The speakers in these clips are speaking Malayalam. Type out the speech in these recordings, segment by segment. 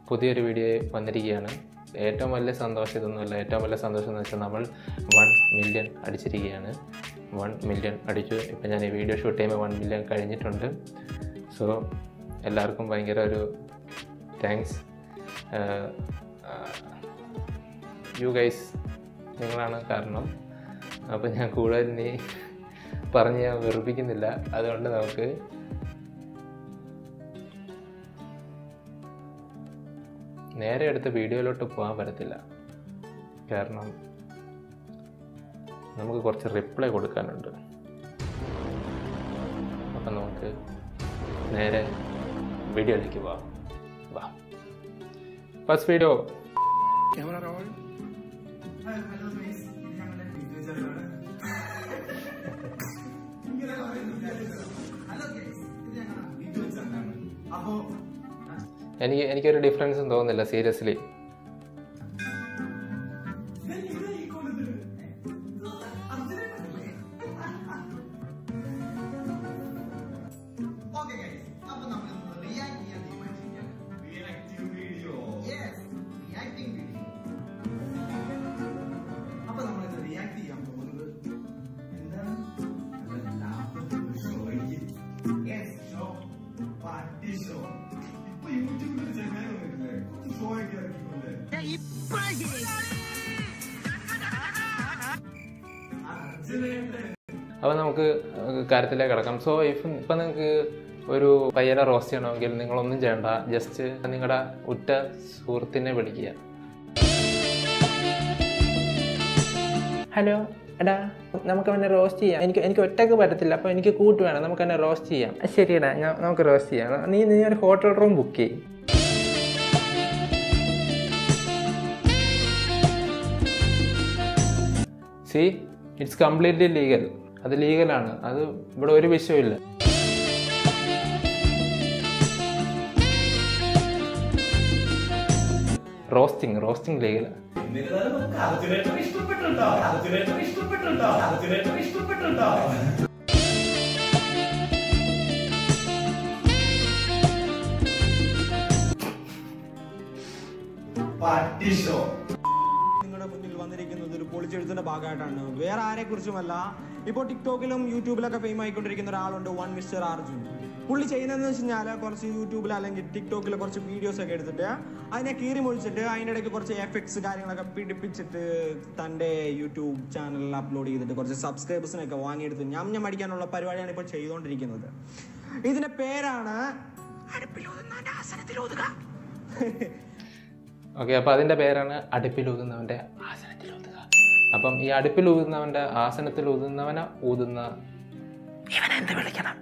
പുതിയൊരു വീഡിയോ വന്നിരിക്കുകയാണ് ഏറ്റവും വലിയ സന്തോഷം ഇതൊന്നുമല്ല ഏറ്റവും വലിയ സന്തോഷം എന്ന് വെച്ചാൽ നമ്മൾ വൺ മില്യൺ അടിച്ചിരിക്കുകയാണ് വൺ മില്യൺ അടിച്ചു ഇപ്പം ഞാൻ ഈ വീഡിയോ ഷൂട്ട് ചെയ്യുമ്പോൾ വൺ മില്യൺ കഴിഞ്ഞിട്ടുണ്ട് സോ എല്ലാവർക്കും ഭയങ്കര ഒരു താങ്ക്സ് യു ഗൈസ് നിങ്ങളാണ് കാരണം അപ്പോൾ ഞാൻ കൂടുതൽ ഇനി പറഞ്ഞ് ഞാൻ വെറുപ്പിക്കുന്നില്ല അതുകൊണ്ട് നമുക്ക് നേരെ എടുത്ത വീഡിയോയിലോട്ട് പോകാൻ പറ്റത്തില്ല കാരണം നമുക്ക് കുറച്ച് റിപ്ലൈ കൊടുക്കാനുണ്ട് അപ്പം നമുക്ക് നേരെ വീഡിയോയിലേക്ക് പോവാം വാ first video camera roll hello guys ഇത് ഞങ്ങളുടെ വീഡിയോ ചാനലാണ് ഇങ്ങനെ പറയുന്നില്ല ഹലോ ഗൈസ് ഇത് ഞങ്ങളുടെ വീഡിയോ ചാനലാണ് അപ്പോ എനിക്ക് എനിക്കൊരു ഡിഫറൻസും തോന്നുന്നില്ല സീരിയസ്ലി ഓക്കെ ഗൈസ് അപ്പൊ നമ്മൾ റിയാക്ട് ചെയ്യാൻ തീരുമാനിച്ചിരിക്കുകയാണ് reactive video yes reacting video അപ്പൊ നമ്മൾ ഇത് റിയാക്ട് ചെയ്യാൻ പോകുന്നത് എന്താണ് യെസ് ഷോ പാർട്ടി ഷോ ഇപ്പൊ യൂട്യൂബിൽ ചെങ്ങായി വന്നിട്ടില്ലേ കുറച്ച് ഷോ ഒക്കെ ഇറക്കിക്കൊണ്ട് അർജുനയുടെ അപ്പോൾ നമുക്ക് കാര്യത്തിലേക്ക് കിടക്കാം സോ ഇഫ് ഇപ്പം നിങ്ങൾക്ക് ഒരു പയ്യനെ റോസ്റ്റ് ചെയ്യണമെങ്കിൽ നിങ്ങളൊന്നും ചെയ്യണ്ട ജസ്റ്റ് നിങ്ങളുടെ ഉറ്റ സുഹൃത്തിനെ വിളിക്കുക ഹലോ എടാ നമുക്ക് അവനെ റോസ്റ്റ് ചെയ്യാം എനിക്ക് എനിക്ക് ഒറ്റക്ക് പറ്റത്തില്ല അപ്പോൾ എനിക്ക് കൂട്ട് വേണം നമുക്ക് അവനെ റോസ്റ്റ് ചെയ്യാം ശരിയടാ ഞാൻ നമുക്ക് റോസ്റ്റ് ചെയ്യാം നീ നീ ഒരു ഹോട്ടൽ റൂം ബുക്ക് ചെയ്യും സി ഇറ്റ്സ് കംപ്ലീറ്റ്ലി ലീഗൽ അത് ലീഗലാണ് അത് ഇവിടെ ഒരു വിഷയമില്ല റോസ്റ്റിംഗ് റോസ്റ്റിംഗ് ലീഗലാണ് എന്നിരുന്നാലും നമുക്ക് അർജുനേറ്റം ഇഷ്ടപ്പെട്ടുണ്ടോ അർജുനേറ്റം ഇഷ്ടപ്പെട്ടുണ്ടോ അർജുനേറ്റം ഇഷ്ടപ്പെട്ടുണ്ടോ പാർട്ടി ഷോ നിങ്ങളുടെ മുന്നിൽ വന്നിരിക്കുന്നത് ഒരു പൊളിച്ചെഴുത്തിന്റെ ഭാഗമായിട്ടാണ് വേറെ ആരെ കുറിച്ചുമല്ല ഇപ്പോൾ ടിക്ടോക്കിലും യൂട്യൂബിലൊക്കെ ഫെയിം ആയിക്കൊണ്ടിരിക്കുന്ന ഒരാളുണ്ട് വൺ മിസ്റ്റർ അർജുൻ പുള്ളി ചെയ്യുന്നതെന്ന് വെച്ച് കഴിഞ്ഞാൽ കുറച്ച് യൂട്യൂബിൽ അല്ലെങ്കിൽ ടിക്ടോക്കിൽ കുറച്ച് വീഡിയോസ് ഒക്കെ എടുത്തിട്ട് അതിനെ കീറി മുഴിച്ചിട്ട് അതിൻ്റെ ഇടയ്ക്ക് കുറച്ച് എഫക്ട്സ് കാര്യങ്ങളൊക്കെ പിടിപ്പിച്ചിട്ട് തൻ്റെ യൂട്യൂബ് ചാനലിൽ അപ്ലോഡ് ചെയ്തിട്ട് കുറച്ച് സബ്സ്ക്രൈബേഴ്സിനൊക്കെ വാങ്ങിയെടുത്ത് ഞം ഞം അടിക്കാനുള്ള പരിപാടിയാണ് ഇപ്പോൾ ചെയ്തുകൊണ്ടിരിക്കുന്നത് ഇതിന്റെ പേരാണ് അടുപ്പിലൂതുന്നവന്റെ ആസനത്തിലൂതുക ഓക്കെ അപ്പോൾ അതിൻ്റെ പേരാണ് അടുപ്പിൽ ഊതുന്നവൻ്റെ ആസനത്തിൽ ഊതുക അപ്പം ഈ അടുപ്പിൽ ഊതുന്നവൻ്റെ ആസനത്തിൽ ഊതുന്നവനെ ഊതുന്ന ഇവനെന്ത് വിളിക്കണം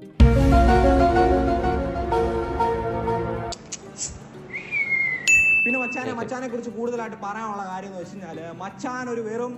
പിന്നെ മച്ചാനെ മച്ചാനെ കുറിച്ച് കൂടുതലായിട്ട് പറയാനുള്ള കാര്യം എന്ന് വെച്ച് കഴിഞ്ഞാല് മച്ചാൻ ഒരു വെറും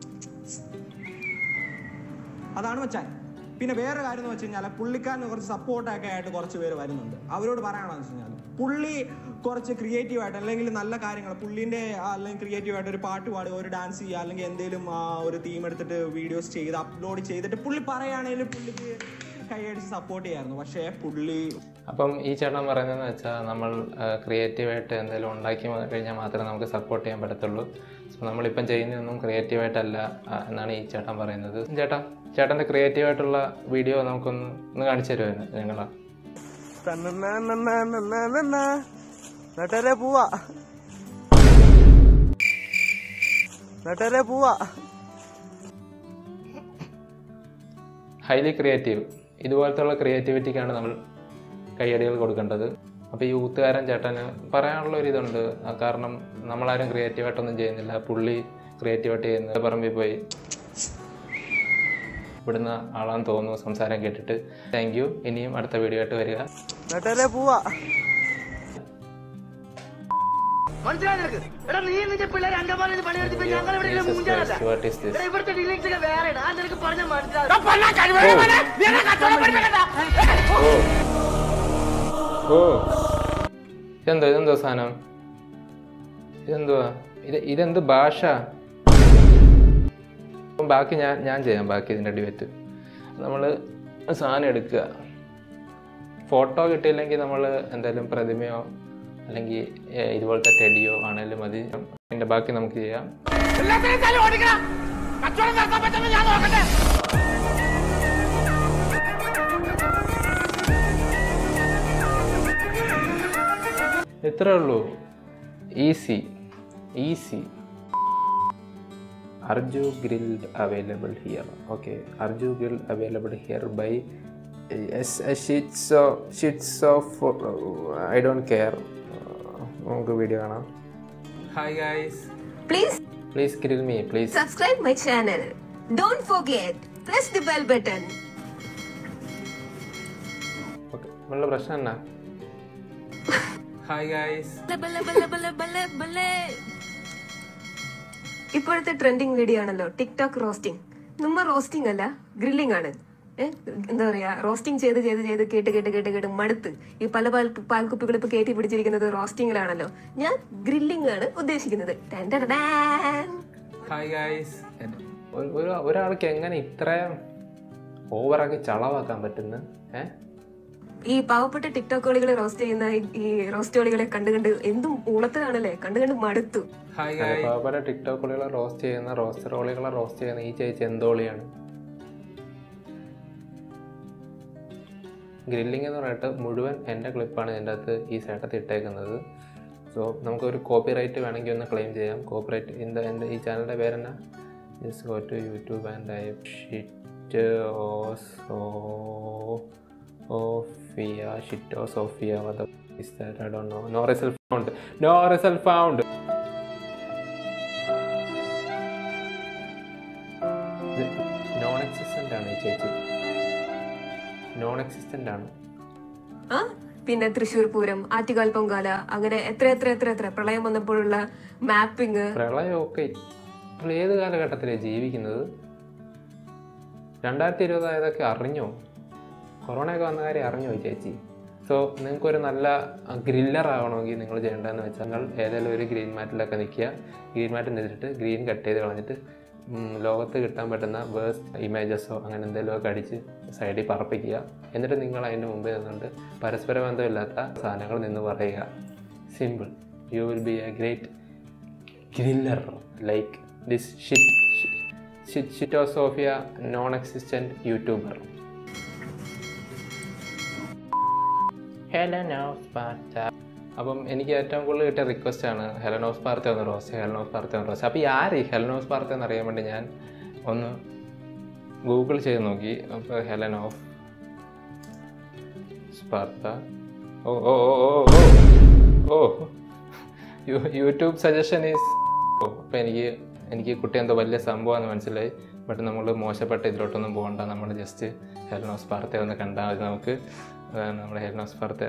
അതാണ് മച്ചാൻ പിന്നെ വേറെ കാര്യം എന്ന് വെച്ച് കഴിഞ്ഞാൽ പുള്ളിക്കാരന് കുറച്ച് സപ്പോർട്ടൊക്കെ ആയിട്ട് കുറച്ച് പേര് വരുന്നുണ്ട് അവരോട് പറയാണെന്ന് വെച്ച് കഴിഞ്ഞാൽ പുള്ളി കുറച്ച് ക്രിയേറ്റീവ് ആയിട്ട് അല്ലെങ്കിൽ നല്ല കാര്യങ്ങൾ പുള്ളിന്റെ ആ, അല്ലെങ്കിൽ ക്രിയേറ്റീവ് ആയിട്ട് ഒരു പാട്ട് പാടുക ഒരു ഡാൻസ് ചെയ്യുക അല്ലെങ്കിൽ എന്തെങ്കിലും ആ, ഒരു തീം എടുത്തിട്ട് വീഡിയോസ് ചെയ്ത് അപ്ലോഡ് ചെയ്തിട്ട് പുള്ളി പറയുകയാണെങ്കിൽ പുള്ളിക്ക് കൈയടിച്ച് സപ്പോർട്ട് ചെയ്യായിരുന്നു പക്ഷേ പുള്ളി അപ്പം ഈ ചേട്ടൻ പറയുന്നതെന്ന് വെച്ചാൽ നമ്മൾ ക്രിയേറ്റീവായിട്ട് എന്തെങ്കിലും ഉണ്ടാക്കി വ- കഴിഞ്ഞാൽ മാത്രമേ നമുക്ക് സപ്പോർട്ട് ചെയ്യാൻ പറ്റത്തുള്ളൂ സോ നമ്മളിപ്പം ചെയ്യുന്നതൊന്നും ക്രിയേറ്റീവായിട്ടല്ല ആ, എന്നാണ് ഈ ചേട്ടൻ പറയുന്നത് ചേട്ടാ ചേട്ടൻ്റെ ക്രിയേറ്റീവായിട്ടുള്ള വീഡിയോ നമുക്കൊന്ന് ഒന്ന് കാണിച്ചു തരുമായിരുന്നു ഞങ്ങളാ നട്ടരെ പോവാ നട്ടരെ പോവാ ഹൈലി ക്രിയേറ്റീവ് ഇതുപോലത്തുള്ള ക്രിയേറ്റിവിറ്റിക്കാണ് നമ്മൾ കയ്യടികൾ കൊടുക്കേണ്ടത് അപ്പോൾ ഈ ഊത്തുകാരൻ ചേട്ടന് പറയാനുള്ള ഒരു ഇതുണ്ട് ആ കാരണം നമ്മളാരും ക്രിയേറ്റീവായിട്ടൊന്നും ചെയ്യുന്നില്ല പുള്ളി ക്രിയേറ്റീവായിട്ട് ചെയ്യുന്നത് പറമ്പിൽ പോയി ഇവിടുന്ന ആളാന്ന് തോന്നുന്നു സംസാരം കേട്ടിട്ട് താങ്ക് യു ഇനിയും അടുത്ത വീഡിയോ ആയിട്ട് വരിക നട്ടരെ പോവാ മനസ്സിലായി നിനക്ക് എടാ നീ നിന്റെ പിള്ളേരെ അങ്കമാലിൽ പണിയെടുത്തിപ്പോ ഞങ്ങൾ ഇവിടെ Jesus മൂഞ്ചാനല്ല Christ, what is this? എടാ ഇവിടുത്തെ ഡീലിങ്സ് ഒക്കെ വേറെ ആ നിനക്ക് പറഞ്ഞ മനസ്സിലാവും ഓ ഇതെന്തോ ഇതെന്തോ സാധനം ഇതെന്തുവാ ഇത് ഇതെന്ത് ഭാഷ അപ്പം ബാക്കി ഞാൻ ഞാൻ ചെയ്യാം ബാക്കി ഇതിൻ്റെ ഡിബേറ്റ് നമ്മൾ സാധനം എടുക്കുക ഫോട്ടോ കിട്ടിയില്ലെങ്കിൽ നമ്മൾ എന്തായാലും പ്രതിമയോ അല്ലെങ്കിൽ ഏ, ഇതുപോലത്തെ ടെഡിയോ ആണെങ്കിലും മതി അതിൻ്റെ ബാക്കി നമുക്ക് ചെയ്യാം ഇത്രേ ഉള്ളൂ easy easy Arju grill available here okay Arju grill available here bye sheets sheets of I don't care നമുക്ക് വീഡിയോ കാണാം hi guys Please please grill me please subscribe my channel. Don't forget, press the bell button. Okay നമ്മളുടെ പ്രശ്നം എന്നാ ഹായ് ഗൈസ് ഇപ്പോഴത്തെ ട്രെൻഡിങ് വീഡിയോ ആണല്ലോ ടിക്ടോക്ക് റോസ്റ്റിംഗ് നമ്മ റോസ്റ്റിംഗ് അല്ല ഗ്രില്ലിംഗ് ആണ് ഏ? എന്താ പറയാ റോസ്റ്റിംഗ് ചെയ്ത് ചെയ്ത് ചെയ്ത് കേട്ട് കേട്ട് കേട്ട് കേട്ട് മടുത്ത് ഈ പല പാൽ പാൽക്കുപ്പികൾ ഇപ്പൊ കയറ്റി പിടിച്ചിരിക്കുന്നത് റോസ്റ്റിംഗിലാണല്ലോ ഞാൻ ഗ്രില്ലിംഗ് ആണ് ഉദ്ദേശിക്കുന്നത് ടാൻ ടാൻ ടാൻ. ഹായ് ഗൈസ് ഒരു ഒരാൾക്ക് എങ്ങനെ ഇത്രയും ഓവറാക്കി ചളവാക്കാൻ പറ്റുന്നു ഏഹ് ഈ പാവപ്പെട്ട ടിക്ടോക്ക് കളികളെ റോസ്റ്റ് ചെയ്യുന്ന ഈ- ഈ റോസ്റ്റ് കളികളെ കണ്ട് കണ്ട് എന്തും ഊളത്തിലാണല്ലേ കണ്ട് കണ്ട് മടുത്തു ഹായ് പാവപ്പെട്ട ടിക്ടോക്കുകളെ റോസ്റ്റ് ചെയ്യുന്ന റോസ്റ്ററോളികളെ റോസ്റ്റ് ചെയ്യുന്ന ഈ ചേച്ചി എന്തോളിയാണ് ഗ്രില്ലിംഗ് എന്ന് പറഞ്ഞിട്ട് മുഴുവൻ എൻ്റെ ക്ലിപ്പാണ് ഇതിൻ്റെ അകത്ത് ഈ സൈഡത്ത് ഇട്ടേക്കുന്നത് സോ നമുക്കൊരു കോപ്പി റൈറ്റ് വേണമെങ്കിൽ ഒന്ന് ക്ലെയിം ചെയ്യാം കോപ്പി റൈറ്റ് இந்த എൻ്റെ ഈ ചാനലിൻ്റെ പേരെന്നാ just go to YouTube and type shit ഓസോ ഓഫിയ ഷിറ്റ് ഓ Sophia what the is that I don't know no result found no result found non existent ആണ് ഈ ചേച്ചി നോൺ എക്സിസ്റ്റൻ്റ് ആണ് ആ പിന്നെ തൃശ്ശൂർ പൂരം ആറ്റുകാൽ പൊങ്കാല അങ്ങനെ എത്ര എത്ര എത്ര എത്ര പ്രളയം വന്നപ്പോഴുള്ള മാപ്പിംഗ് പ്രളയമൊക്കെ നമ്മൾ ഏത് കാലഘട്ടത്തിലാണ് ജീവിക്കുന്നത് രണ്ടായിരത്തി ഇരുപതായതൊക്കെ അറിഞ്ഞോ കൊറോണയൊക്കെ വന്ന കാര്യം അറിഞ്ഞോ ഈ ചേച്ചി സോ നിങ്ങൾക്കൊരു നല്ല ഗ്രില്ലർ ആവണമെങ്കിൽ നിങ്ങൾ ചെയ്യേണ്ടതെന്ന് വെച്ചാൽ നിങ്ങൾ ഏതെങ്കിലും ഒരു ഗ്രീൻ മാറ്റിലൊക്കെ നിൽക്കുക ഗ്രീൻ മാറ്റ് നിന്നിട്ട് ഗ്രീൻ കട്ട് ചെയ്ത് കളഞ്ഞിട്ട് ഉം, ലോകത്ത് കിട്ടാൻ പറ്റുന്ന വേഴ്സ് ഇമേജസോ അങ്ങനെ എന്തെങ്കിലുമൊക്കെ അടിച്ച് സൈഡിൽ പറപ്പിക്കുക എന്നിട്ട് നിങ്ങൾ അതിൻ്റെ മുമ്പിൽ നിന്നുകൊണ്ട് പരസ്പര ബന്ധമില്ലാത്ത സാധനങ്ങൾ നിന്ന് പറയുക simple you will be a great griller like this shit ഷിറ്റോസോഫിയ നോൺ എക്സിസ്റ്റൻറ്റ് യൂട്യൂബർ ഹെലനോസ് പാർത്ത അപ്പം എനിക്ക് ഏറ്റവും കൂടുതൽ കിട്ടിയ റിക്വസ്റ്റ് ആണ് ഹെലനോസ് പാർത്ത ഒന്ന് റോസ്റ്റ് ഹെലനോസ് പാർത്ത ഒന്ന് റോസ്റ്റ് അപ്പോൾ ഈ ആര് ഈ ഹെലനോസ് പാർത്ത എന്ന് അറിയാൻ വേണ്ടി ഞാൻ ഒന്ന് ഗൂഗിൾ ചെയ്ത് നോക്കി അപ്പോൾ ഹെലൻ ഓഫ് സ്പാർത്ത ഓ ഓ ഓ ഓ ഓ ഓ യു- യൂട്യൂബ് സജഷൻ ഈസ് ഓ അപ്പോൾ എനിക്ക് എനിക്ക് കുട്ടി എന്തോ വലിയ സംഭവമാണെന്ന് മനസ്സിലായി ബട്ട് നമ്മൾ മോശപ്പെട്ട ഇതിലോട്ടൊന്നും പോകണ്ട നമ്മൾ ജസ്റ്റ് ഹെൽനോസ് പാർത്തെ ഒന്ന് കണ്ടാൽ മതി നമുക്ക് അതാണ് നമ്മുടെ ഹെൽനോസ് പാർത്തെ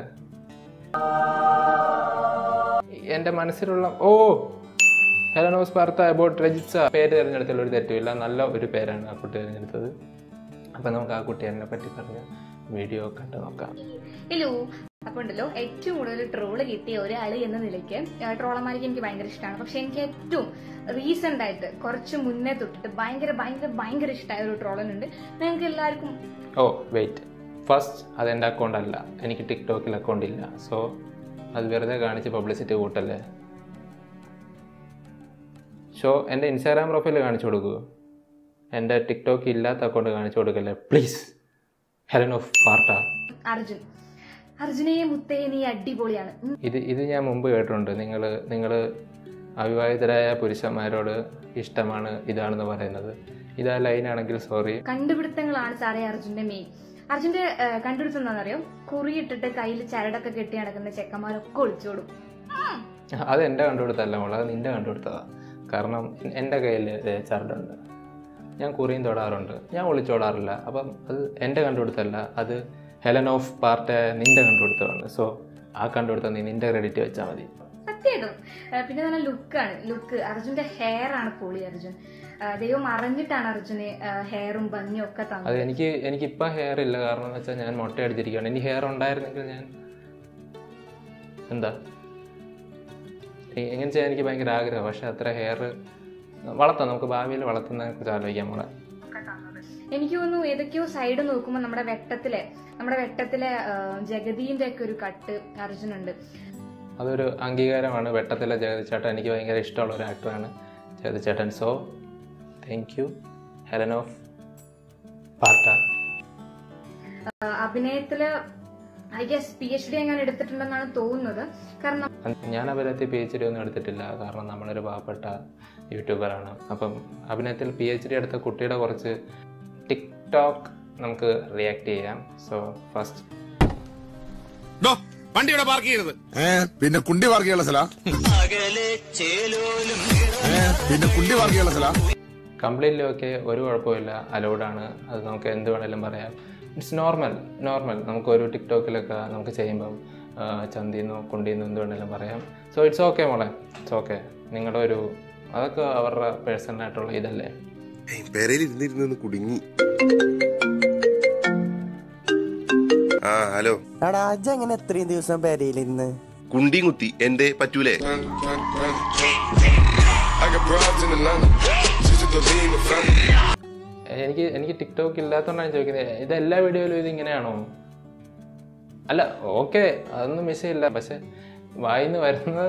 എൻ്റെ മനസ്സിലുള്ള ഓ ഹെലനോസ് പാർത്ത അബൌട്ട് രജിച്ച പേര് തിരഞ്ഞെടുത്തതിൽ ഒരു തെറ്റുമില്ല നല്ല ഒരു പേരാണ് ആ കുട്ടി തിരഞ്ഞെടുത്തത് അപ്പം നമുക്ക് ആ കുട്ടി എന്നെ പറ്റി പറഞ്ഞ വീഡിയോ കണ്ട് നോക്കാം ഹലോ അപ്പൊ ഉണ്ടല്ലോ ഏറ്റവും കൂടുതൽ ട്രോള് കിട്ടിയ ഒരാൾ എന്ന നിലയ്ക്ക് ട്രോളന്മാർക്ക് എനിക്ക് ഭയങ്കര ഇഷ്ടമാണ് പക്ഷെ എനിക്ക് ഏറ്റവും റീസെന്റ് ആയിട്ട് കുറച്ച് മുന്നേ തൊട്ടിട്ട് ഭയങ്കര ഭയങ്കര ഭയങ്കര ഇഷ്ടമായ ഒരു ട്രോളനുണ്ട് നിങ്ങൾക്ക് എല്ലാവർക്കും ഓ വെയിറ്റ് ഫസ്റ്റ് അതെൻ്റെ അക്കൗണ്ട് അല്ല എനിക്ക് ടിക്ടോക്കിൽ അക്കൗണ്ട് ഇല്ല സോ അത് വെറുതെ കാണിച്ച് പബ്ലിസിറ്റി കൂട്ടല്ലേ ഷോ എൻ്റെ ഇൻസ്റ്റാഗ്രാം പ്രൊഫൈൽ കാണിച്ചു കൊടുക്കൂ എൻ്റെ ടിക്ടോക്ക് ഇല്ലാത്ത അക്കൗണ്ട് കാണിച്ചു കൊടുക്കല്ലേ please Helen of Sparta Arjun അർജുനെ മുത്തേ നീ അടിപൊളിയാണ് ഉം. ഇത് ഇത് ഞാൻ മുമ്പ് കേട്ടിട്ടുണ്ട് നിങ്ങൾ നിങ്ങൾ അവിവാഹിതരായ പുരുഷന്മാരോട് ഇഷ്ടമാണ് ഇതാണെന്ന് പറയുന്നത് ഇതാ ലൈനാണെങ്കിൽ സോറി കണ്ടുപിടുത്തങ്ങളാണ് സാറേ അർജുന്റെ മെയിൻ അർജുന്റെ ആ, കണ്ടുപിടുത്തം എന്താണെന്നറിയോ കുറിയിട്ടിട്ട് കയ്യിൽ ചരടൊക്കെ കെട്ടി നടക്കുന്ന ചെക്കന്മാരൊക്കെ ഒളിച്ചോടും ഉം. അത് എൻ്റെ കണ്ടുപിടുത്തല്ല മോളെ അത് നിൻ്റെ കണ്ടുപിടുത്തതാ കാരണം എൻ്റെ കയ്യിൽ ചരടുണ്ട് ഞാൻ കുറിയും തൊടാറുണ്ട് ഞാൻ ഒളിച്ചോടാറില്ല അപ്പം അത് എൻ്റെ കണ്ടുപിടുത്തമല്ല അത് ഹെലൻ ഓഫ് പാർട്ട് നിൻ്റെ കണ്ടുപിടുത്തമാണ് സോ ആ കണ്ടുപിടുത്തം നീ നിൻ്റെ ക്രെഡിറ്റ് വെച്ചാൽ മതി സത്യമായിട്ടും ആ, പിന്നെ നല്ല ലുക്കാണ് ലുക്ക് അർജുന്റെ ഹെയർ ആണ് പൊളി അർജുൻ ആ, ദൈവം അറിഞ്ഞിട്ടാണ് അർജുന് ഹെയറും ഭംഗിയും ഒക്കെ അത് തന്നത് എനിക്ക് എനിക്കിപ്പോൾ ഹെയർ ഇല്ല കാരണം എന്ന് വെച്ചാൽ ഞാൻ മുട്ട അടിച്ചിരിക്കുകയാണ് ഇനി ഹെയർ ഉണ്ടായിരുന്നെങ്കിൽ ഞാൻ എന്താ എ- എങ്ങനെ ചെയ്യാൻ എനിക്ക് ഭയങ്കര ആഗ്രഹം പക്ഷെ അത്ര ഹെയർ വളർത്താം നമുക്ക് ഭാവിയിൽ വളർത്തുന്നതിനെ കുറിച്ച് ആലോചിക്കാം മോളെ എനിക്ക് തോന്നുന്നു ഏതൊക്കെയോ സൈഡ് നോക്കുമ്പോൾ നമ്മുടെ വെട്ടത്തിലെ നമ്മുടെ വെട്ടത്തിലെ ആ, ജഗദീന്റെ ഒക്കെ ഒരു കട്ട് അർജുനുണ്ട് അതൊരു അംഗീകാരമാണ് വെട്ടത്തിലെ ജഗതിച്ചേട്ടൻ എനിക്ക് ഭയങ്കര ഇഷ്ടമുള്ള ഒരു ആക്ടറാണ് ജഗതിച്ചേട്ടൻ so thank you Helen of Sparta അഭിനയത്തില് I guess P H D എങ്ങനെ എടുത്തിട്ടുണ്ടെന്നാണ് തോന്നുന്നത് കാരണം ഞാൻ അഭിനയത്തിൽ പി എച്ച് ഡി ഒന്നും എടുത്തിട്ടില്ല കാരണം നമ്മളൊരു പാവപ്പെട്ട യൂട്യൂബറാണ് അപ്പം അഭിനയത്തിൽ പി എച്ച് ഡി എടുത്ത കുട്ടിയുടെ കുറച്ച് ടിക്ടോക്ക് നമുക്ക് റിയാക്ട് ചെയ്യാം സോ ഫസ്റ്റ് വണ്ടി ഇവിടെ പാർക്ക് ചെയ്യരുത് ഏ പിന്നെ കുണ്ടി പാർക്ക് ചെയ്യാനുള്ള സ്ഥല പിന്നെ കുണ്ടി പാർക്ക് ചെയ്യാനുള്ള സ്ഥല കംപ്ലീറ്റ്ലി ഒക്കെ ഒരു കുഴപ്പമില്ല അലൗഡാണ് അത് നമുക്ക് എന്ത് വേണേലും പറയാം ഇറ്റ്സ് നോർമൽ നോർമൽ നമുക്ക് ഒരു ടിക്ടോക്കിലൊക്കെ നമുക്ക് ചെയ്യുമ്പം ആ, ചന്തിന്നോ കുണ്ടിന്നോ എന്ത് വേണേലും പറയാം സോ ഇറ്റ്സ് ഓക്കെ മോളെ ഇറ്റ്സ് ഓക്കെ നിങ്ങളുടെ ഒരു അതൊക്കെ അവരുടെ പേഴ്സണലായിട്ടുള്ള ഇതല്ലേ പെരയിൽ ഇരുന്നിരുന്ന് കുടുങ്ങി ആ ഹലോ എടാ അജ എങ്ങനെ എത്രയും ദിവസം പെരയിലിരുന്ന് കുണ്ടിയും കുത്തി എന്റെ പറ്റൂലേ എനിക്ക് എനിക്ക് ടിക്ടോക്ക് ഇല്ലാത്തതുകൊണ്ടാണ് ചോദിക്കുന്നത് ഇത് എല്ലാ വീഡിയോയിലും ഇത് ഇങ്ങനെയാണോ അല്ല ഓക്കെ അതൊന്നും മിസ് ചെയ്യില്ല പക്ഷെ വായിന്ന് വരുന്നത്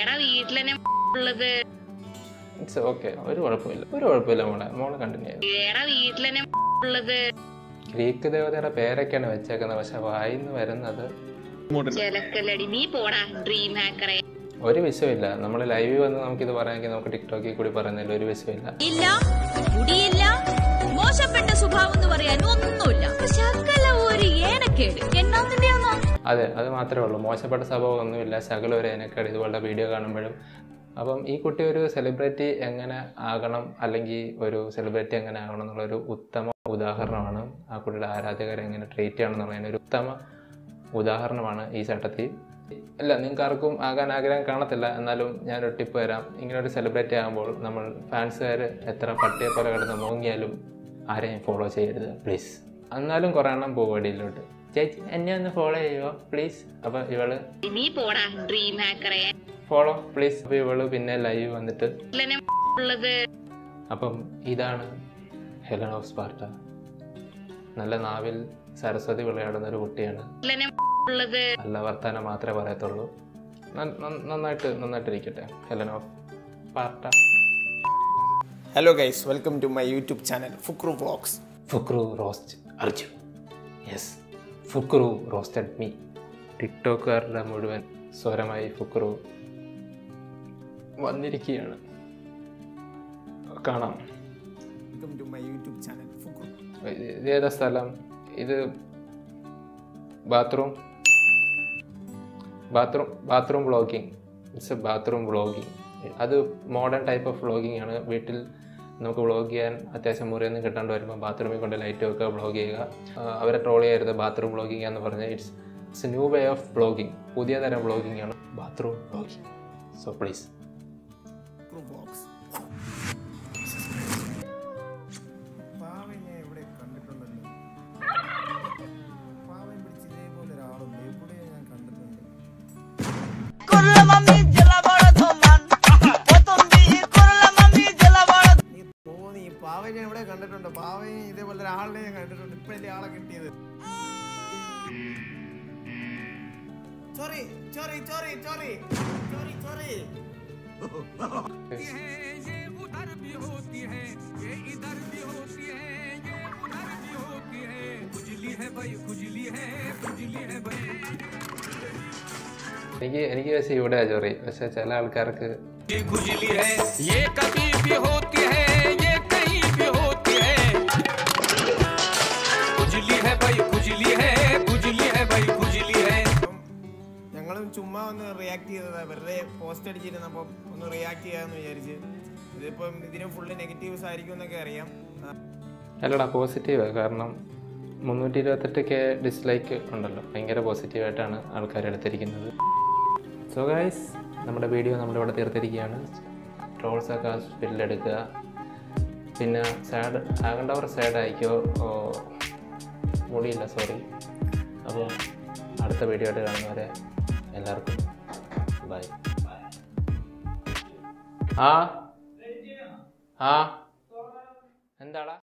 ഇറ്റ്സ് ഓക്കെ ഒരു കുഴപ്പമില്ല ഒരു കുഴപ്പമില്ല മോളെ മോളെ കണ്ടിന്യൂ ചെയ്തു ഗ്രീക്ക് ദേവതയുടെ പേരൊക്കെയാണ് വെച്ചേക്കുന്നത് പക്ഷെ വായിന്ന് വരുന്നത് ഒരു വിഷയമില്ല നമ്മൾ ലൈവിൽ വന്ന് നമുക്കിത് പറയാമെങ്കിൽ നമുക്ക് ടിക്ടോക്കിൽ കൂടി പറയുന്നതിൽ ഒരു വിഷയമില്ല ഇല്ല കുടിയില്ല മോശപ്പെട്ട സ്വഭാവം എന്ന് പറയാൻ ഒന്നുമില്ല ശകല ഒരു ഏനക്കേട് എന്നാന്നിന്റെയാണോ അതെ അത് മാത്രമേ ഉള്ളൂ മോശപ്പെട്ട സ്വഭാവം ഒന്നുമില്ല ശകല ഒരു എനക്കേട് ഇതുപോലുള്ള വീഡിയോ കാണുമ്പോഴും അപ്പം ഈ കുട്ടി ഒരു സെലിബ്രിറ്റി എങ്ങനെ ആകണം അല്ലെങ്കിൽ ഒരു സെലിബ്രിറ്റി എങ്ങനെ ആകണം എന്നുള്ളൊരു ഉത്തമ ഉദാഹരണമാണ് ആ കുട്ടിയുടെ ആരാധകരെ എങ്ങനെ ട്രീറ്റ് ചെയ്യണം എന്നുള്ളതിന് ഒരു ഉത്തമ ഉദാഹരണമാണ് ഈ ചട്ടത്തി ഇല്ല നിങ്ങൾക്ക് ആർക്കും ആകാൻ ആഗ്രഹം കാണത്തില്ല എന്നാലും ഞാനൊരു ടിപ്പ് തരാം ഇങ്ങനെ ഒരു സെലിബ്രിറ്റി ആകുമ്പോൾ നമ്മൾ ഫാൻസുകാർ എത്ര പട്ടിയെ പോലെ കിടന്ന് മോങ്ങിയാലും ആരെയും ഫോളോ ചെയ്യരുത് പ്ലീസ് എന്നാലും കുറേ എണ്ണം പോകും അടിയിലോട്ട് ചേച്ചി എന്നെ ഒന്ന് ഫോളോ ചെയ്യുമോ പ്ലീസ് അപ്പോൾ ഇവള് നീ പോടാ ഡ്രീം ഹാക്കറെ ഫോളോ പ്ലീസ് അപ്പോൾ ഇവള് പിന്നെ ലൈവ് വന്നിട്ട് അപ്പം ഇതാണ് ഹെലൻ ഓഫ് സ്പാർട്ട നല്ല നാവിൽ സരസ്വതി വിളയാടുന്ന ഒരു കുട്ടിയാണ് നല്ല വർത്താനം മാത്രമേ പറയത്തുള്ളൂ ന- ന- നന്നായിട്ട് നന്നായിട്ടിരിക്കട്ടെ Helen of Sparta hello guys welcome to my YouTube channel Fukru vlogs Fukru roast Arju yes Fukru roasted me ടിക്ടോക്കുകാരുടെ മുഴുവൻ സ്വരമായി ഫുക്രു വന്നിരിക്കുകയാണ് കാണാം welcome to my YouTube channel Fukru ഇത് ഇത് ഏതാ സ്ഥലം ഇത് bathroom bathroom bathroom vlogging it's a bathroom vlogging അത് മോഡേൺ ടൈപ്പ് ഓഫ് വ്ളോഗിങ് ആണ് വീട്ടിൽ നമുക്ക് വ്ളോഗ് ചെയ്യാൻ അത്യാവശ്യം മുറിയൊന്നും കിട്ടാണ്ട് വരുമ്പോൾ ബാത്റൂമിൽ കൊണ്ട് ലൈറ്റ് വെക്കുക വ്ളോഗ് ചെയ്യുക ആ, അവരെ ട്രോൾ ചെയ്യരുത് ബാത്റൂം വ്ളോഗിങ് എന്ന് പറഞ്ഞാൽ it's it's new way of vlogging പുതിയ തരം വ്ളോഗിങ് ആണ് bathroom vlogging so please Fukru vlogs പാവം ഞാൻ എവിടെ കണ്ടിട്ടുണ്ടല്ലോ പാവം പിടിച്ച് ഇതേപോലെ ഒരാളുണ്ട് എവിടെ ഞാൻ കണ്ടിട്ടുണ്ട് നീ തോന്നി പാവം ഞാൻ എവിടെ കണ്ടിട്ടുണ്ട് പാവം ഇതേപോലെ ഒരാളിനെ ഞാൻ കണ്ടിട്ടുണ്ട് ഇപ്പഴല്ലേ ആളെ കിട്ടിയത് sorry sorry sorry sorry sorry sorry എനിക്ക് എനിക്ക് പക്ഷേ ഇവിടെ ചൊറി പക്ഷെ ചില ആൾക്കാർക്ക് ഞങ്ങളും ചുമ്മാ ഒന്ന് റിയാക്ട് ചെയ്തതാ വെറുതെ പോസ്റ്റ് അടിച്ചിരുന്നപ്പോൾ ഒന്ന് റിയാക്ട് ചെയ്യാന്ന് വിചാരിച്ച് ഇതിപ്പം ഇതിന് ഫുള്ള് നെഗറ്റീവ്സ് ആയിരിക്കും എന്നൊക്കെ അറിയാം ആ, അല്ലടാ പോസിറ്റീവ് കാരണം മുന്നൂറ്റി ഇരുപത്തെട്ട് കെ ഡിസ്ലൈക്ക് ഉണ്ടല്ലോ ഭയങ്കര പോസിറ്റീവായിട്ടാണ് ആൾക്കാർ എടുത്തിരിക്കുന്നത് സോ ഗൈസ് നമ്മുടെ വീഡിയോ നമ്മളിവിടെ തീർത്തിരിക്കുകയാണ് ട്രോൾസൊക്കെ സ്പില്ലെടുക്കുക പിന്നെ സാഡ് ആകേണ്ടവർ സാഡ് ആയിക്കോ ഓ മുടിയില്ല സോറി അപ്പോൾ അടുത്ത വീഡിയോ ആയിട്ട് കാണുന്നവരെ എല്ലാവർക്കും ബൈ ബൈ ആ ആ എന്താടാ